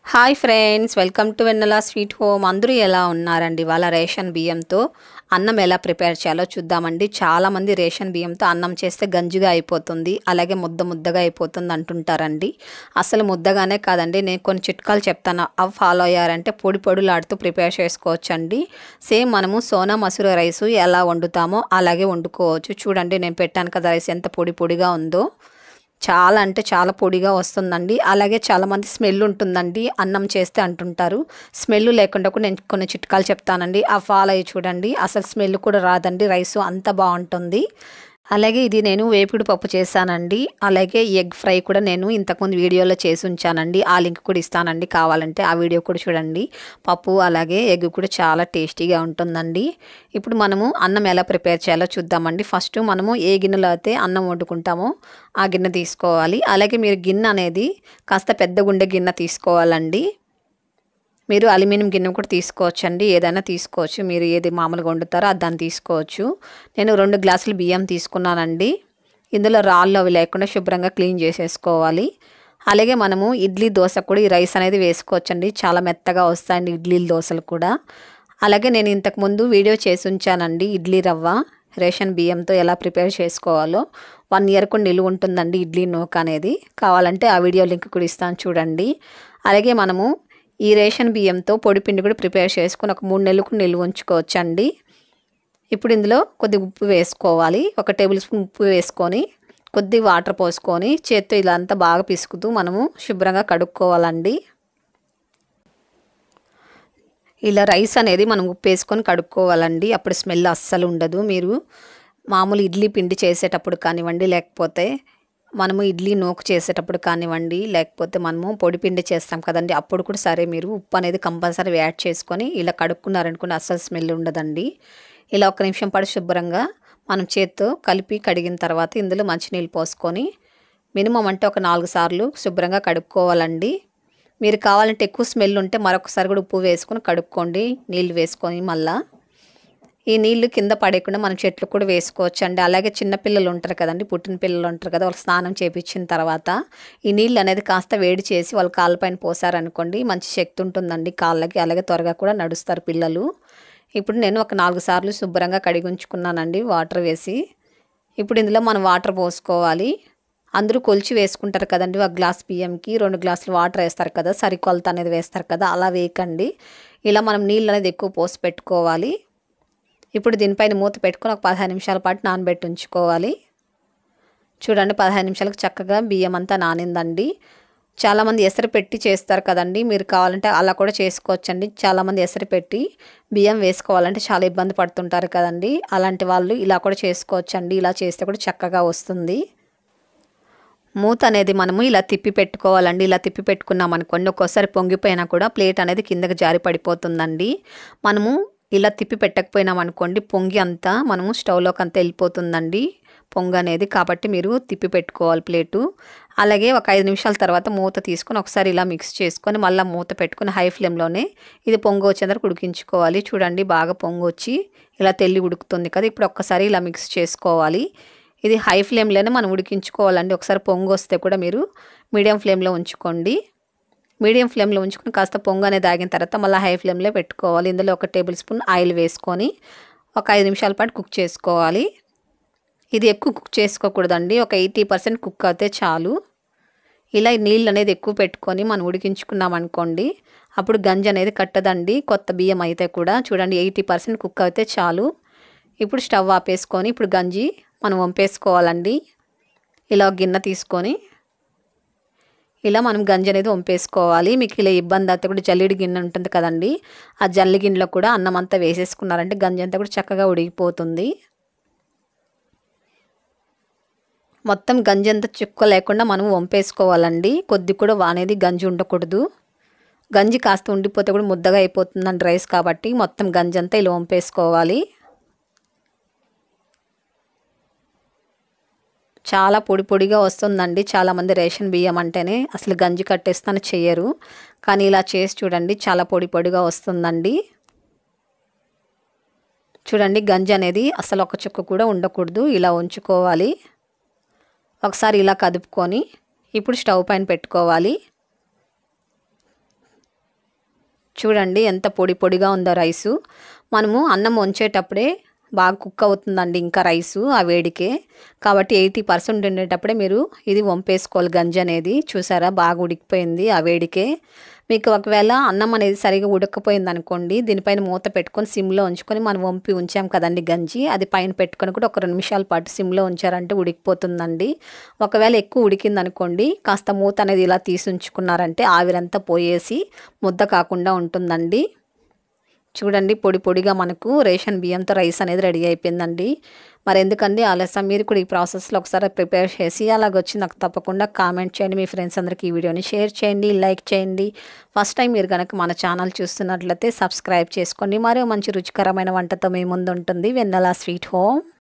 hi friends welcome to Vennela sweet home అందరూ ఎలా ఉన్నారండి వాళ్ళ రేషన్ బియ్యంతో అన్నం ఎలా ప్రిపేర్ చేయాలో చూద్దామండి చాలామంది రేషన్ బియ్యంతో అన్నం చేస్తే గంజిగా అయిపోతుంది అలాగే ముద్ద ముద్దగా అయిపోతుంది అంటుంటారండి అసలు ముద్దగానే కాదండి నేను కొన్ని చిట్కాలు చెప్తాను అవి ఫాలో అయ్యారంటే పొడి పొడులాడుతూ ప్రిపేర్ చేసుకోవచ్చండి సేమ్ మనము సోనా మసూర రైస్ ఎలా వండుతామో అలాగే వండుకోవచ్చు చూడండి నేను పెట్టాను కదా రైస్ ఎంత పొడి పొడిగా ఉందో చాలా అంటే చాలా పొడిగా వస్తుందండి అలాగే చాలామంది స్మెల్ ఉంటుందండి అన్నం చేస్తే అంటుంటారు స్మెల్ లేకుండా కూడా నేను కొన్ని చిట్కాలు చెప్తానండి ఆ ఫాలో అయ్యి చూడండి అసలు స్మెల్ కూడా రాదండి రైస్ అంత బాగుంటుంది అలాగే ఇది నేను వేపుడు పప్పు చేశానండి అలాగే ఎగ్ ఫ్రై కూడా నేను ఇంతకుముందు వీడియోలో చేసి ఉంచానండి ఆ లింక్ కూడా ఇస్తానండి కావాలంటే ఆ వీడియో కూడా చూడండి పప్పు అలాగే ఎగ్ కూడా చాలా టేస్టీగా ఉంటుందండి ఇప్పుడు మనము అన్నం ఎలా ప్రిపేర్ చేయాలో చూద్దామండి ఫస్ట్ మనము ఏ గిన్నెలో అయితే అన్నం వండుకుంటామో ఆ గిన్నె తీసుకోవాలి అలాగే మీరు గిన్నె అనేది కాస్త పెద్ద గుండె గిన్నె తీసుకోవాలండి మీరు అల్యూమినియం గిన్నె కూడా తీసుకోవచ్చండి ఏదైనా తీసుకోవచ్చు మీరు ఏది మామూలుగా వండుతారో అది దాన్ని తీసుకోవచ్చు నేను రెండు గ్లాసులు బియ్యం తీసుకున్నానండి ఇందులో రాళ్ళు అవి లేకుండా శుభ్రంగా క్లీన్ చేసేసుకోవాలి అలాగే మనము ఇడ్లీ దోశ కూడా ఈ రైస్ అనేది వేసుకోవచ్చండి చాలా మెత్తగా వస్తాయండి ఇడ్లీ దోశలు కూడా అలాగే నేను ఇంతకుముందు వీడియో చేసి ఉంచానండి ఇడ్లీ రవ్వ రేషన్ బియ్యంతో ఎలా ప్రిపేర్ చేసుకోవాలో వన్ ఇయర్ కూడా నిలువ ఉంటుందండి ఇడ్లీ నూక అనేది కావాలంటే ఆ వీడియో లింక్ కూడా ఇస్తాను చూడండి అలాగే మనము ఈ రేషన్ బియ్యంతో పొడి పిండి కూడా ప్రిపేర్ చేసుకుని ఒక మూడు నెలలకు నిల్వ ఉంచుకోవచ్చండి ఇప్పుడు ఇందులో కొద్ది ఉప్పు వేసుకోవాలి ఒక టేబుల్ స్పూన్ ఉప్పు వేసుకొని కొద్ది వాటర్ పోసుకొని చేత్తో ఇలా అంతా బాగా పిసుకుతూ మనము శుభ్రంగా కడుక్కోవాలండి ఇలా రైస్ అనేది మనం ఉప్పు వేసుకొని కడుక్కోవాలండి అప్పుడు స్మెల్ అస్సలు ఉండదు మీరు మామూలు ఇడ్లీ పిండి చేసేటప్పుడు కానివ్వండి లేకపోతే మనము ఇడ్లీ నూకు చేసేటప్పుడు కానివ్వండి లేకపోతే మనము పొడి పిండి చేస్తాం కదండి అప్పుడు కూడా సరే మీరు ఉప్పు అనేది కంపల్సరీ యాడ్ చేసుకొని ఇలా కడుక్కున్నారనుకుని అస్సలు స్మెల్ ఉండదండి ఇలా ఒక నిమిషం పాటు శుభ్రంగా మనం చేత్తో కలిపి కడిగిన తర్వాత ఇందులో మంచినీళ్ళు పోసుకొని మినిమం అంటే ఒక నాలుగు సార్లు శుభ్రంగా కడుక్కోవాలండి మీరు కావాలంటే ఎక్కువ స్మెల్ ఉంటే మరొకసారి కూడా ఉప్పు వేసుకొని కడుక్కోండి నీళ్ళు వేసుకొని మళ్ళా ఈ నీళ్లు కింద పడేయకుండా మనం చెట్లు కూడా వేసుకోవచ్చు అండి అలాగే చిన్నపిల్లలు ఉంటారు కదండి పుట్టిన పిల్లలు ఉంటారు కదా వాళ్ళకి స్నానం చేపించిన తర్వాత ఈ నీళ్ళు అనేది కాస్త వేడి చేసి వాళ్ళ కాళ్ళపైన పోసారనుకోండి మంచి శక్తి ఉంటుందండి కాళ్ళకి అలాగే త్వరగా కూడా నడుస్తారు పిల్లలు ఇప్పుడు నేను ఒక నాలుగు సార్లు శుభ్రంగా కడిగి ఉంచుకున్నానండి వాటర్ వేసి ఇప్పుడు ఇందులో మనం వాటర్ పోసుకోవాలి అందరూ కొలిచి వేసుకుంటారు కదండి ఒక గ్లాస్ బియ్యంకి రెండు గ్లాసులు వాటర్ వేస్తారు కదా సరికొలత అనేది వేస్తారు కదా అలా వేయకండి ఇలా మనం నీళ్ళు అనేది ఎక్కువ పోసి పెట్టుకోవాలి ఇప్పుడు దీనిపైన మూత పెట్టుకొని ఒక పదహారు నిమిషాల పాటు నానబెట్టి ఉంచుకోవాలి చూడండి పదహారు నిమిషాలకు చక్కగా బియ్యం అంతా నానిందండి చాలామంది ఎసరు పెట్టి చేస్తారు కదండి మీరు కావాలంటే అలా కూడా చేసుకోవచ్చండి చాలామంది ఎసరు పెట్టి బియ్యం వేసుకోవాలంటే చాలా ఇబ్బంది పడుతుంటారు కదండి అలాంటి వాళ్ళు ఇలా కూడా చేసుకోవచ్చండి ఇలా చేస్తే కూడా చక్కగా వస్తుంది మూత అనేది మనము ఇలా తిప్పి పెట్టుకోవాలండి ఇలా తిప్పి పెట్టుకున్నాం అనుకోండి ఒక్కోసారి పొంగిపోయినా కూడా ప్లేట్ అనేది కిందకి జారి పడిపోతుందండి మనము ఇలా తిప్పి పెట్టకపోయినాం అనుకోండి పొంగి అంతా మనము స్టవ్లోకి అంతా వెళ్ళిపోతుందండి పొంగు అనేది కాబట్టి మీరు తిప్పి పెట్టుకోవాలి ప్లేటు అలాగే ఒక ఐదు నిమిషాల తర్వాత మూత తీసుకొని ఒకసారి ఇలా మిక్స్ చేసుకొని మళ్ళీ మూత పెట్టుకొని హై ఫ్లేమ్లోనే ఇది పొంగు వచ్చేందుకు ఉడికించుకోవాలి చూడండి బాగా పొంగు వచ్చి ఇలా తెల్లి ఉడుకుతుంది కదా ఇప్పుడు ఒక్కసారి ఇలా మిక్స్ చేసుకోవాలి ఇది హై ఫ్లేమ్లోనే మనం ఉడికించుకోవాలండి ఒకసారి పొంగు వస్తే కూడా మీరు మీడియం ఫ్లేమ్లో ఉంచుకోండి మీడియం ఫ్లేమ్లో ఉంచుకొని కాస్త పొంగు అనేది ఆగిన తర్వాత మళ్ళీ హై ఫ్లేమ్లో పెట్టుకోవాలి ఇందులో ఒక టేబుల్ స్పూన్ ఆయిల్ వేసుకొని ఒక ఐదు నిమిషాల పాటు కుక్ చేసుకోవాలి ఇది ఎక్కువ కుక్ చేసుకోకూడదండి ఒక ఎయిటీ పర్సెంట్ కుక్ అయితే చాలు ఇలా నీళ్ళు అనేది ఎక్కువ పెట్టుకొని మనం ఉడికించుకున్నాం అనుకోండి అప్పుడు గంజి అనేది కట్టదండి కొత్త బియ్యం అయితే కూడా చూడండి ఎయిటీ పర్సెంట్ కుక్ అయితే చాలు ఇప్పుడు స్టవ్ ఆపేసుకొని ఇప్పుడు గంజి మనం వంపేసుకోవాలండి ఇలా ఒక గిన్నె తీసుకొని ఇలా మనం గంజి అనేది వంపేసుకోవాలి మీకు ఇలా ఇబ్బంది అయితే కూడా జల్లిడి గిన్నె ఉంటుంది కదండి ఆ జల్లి గిన్నెలో కూడా అన్నం అంతా వేసేసుకున్నారంటే గంజి అంతా కూడా చక్కగా ఉడికిపోతుంది మొత్తం గంజి అంతా చుక్క లేకుండా మనం వంపేసుకోవాలండి కొద్ది కూడా అనేది గంజి ఉండకూడదు గంజి కాస్త ఉండిపోతే కూడా ముద్దగా అయిపోతుందండి రైస్ కాబట్టి మొత్తం గంజి అంతా ఇలా వంపేసుకోవాలి చాలా పొడి పొడిగా వస్తుందండి చాలామంది రేషన్ బియ్యం అంటేనే అసలు గంజి కట్టేస్తాను చెయ్యరు కానీ ఇలా చేసి చూడండి చాలా పొడి పొడిగా వస్తుందండి చూడండి గంజి అనేది అసలు ఒక చుక్క కూడా ఉండకూడదు ఇలా ఉంచుకోవాలి ఒకసారి ఇలా కదుపుకొని ఇప్పుడు స్టవ్ పైన పెట్టుకోవాలి చూడండి ఎంత పొడి పొడిగా ఉందో రైసు మనము అన్నం వంచేటప్పుడే బాగా కుక్ అవుతుందండి ఇంకా రైసు ఆ వేడికే కాబట్టి ఎయిటీ పర్సెంట్ ఉండేటప్పుడే మీరు ఇది వంపేసుకోవాలి గంజి అనేది చూసారా బాగా ఉడికిపోయింది ఆ వేడికే మీకు ఒకవేళ అన్నం అనేది సరిగా ఉడకపోయింది అనుకోండి దీనిపైన మూత పెట్టుకొని సిమ్లో ఉంచుకొని మనం వంపి ఉంచాం కదండి గంజి అది పైన పెట్టుకొని కూడా ఒక రెండు నిమిషాల పాటు సిమ్లో ఉంచారంటే ఉడికిపోతుందండి ఒకవేళ ఎక్కువ ఉడికింది అనుకోండి కాస్త మూత అనేది ఇలా తీసి ఉంచుకున్నారంటే ఆవిరంతా పోయేసి ముద్ద కాకుండా ఉంటుందండి చూడండి పొడి పొడిగా మనకు రేషన్ బియ్యంతో రైస్ అనేది రెడీ అయిపోయిందండి మరి ఎందుకండి ఆలస్యం మీరు కూడా ఈ ప్రాసెస్లో ఒకసారి ప్రిపేర్ చేసి అలాగొచ్చి నాకు తప్పకుండా కామెంట్ చేయండి మీ ఫ్రెండ్స్ అందరికీ ఈ వీడియోని షేర్ చేయండి లైక్ చేయండి ఫస్ట్ టైం మీరు కనుక మన ఛానల్ చూస్తున్నట్లయితే సబ్స్క్రైబ్ చేసుకోండి మరో మంచి రుచికరమైన వంటతో మీ ముందు ఉంటుంది వెన్నెల స్వీట్ హోమ్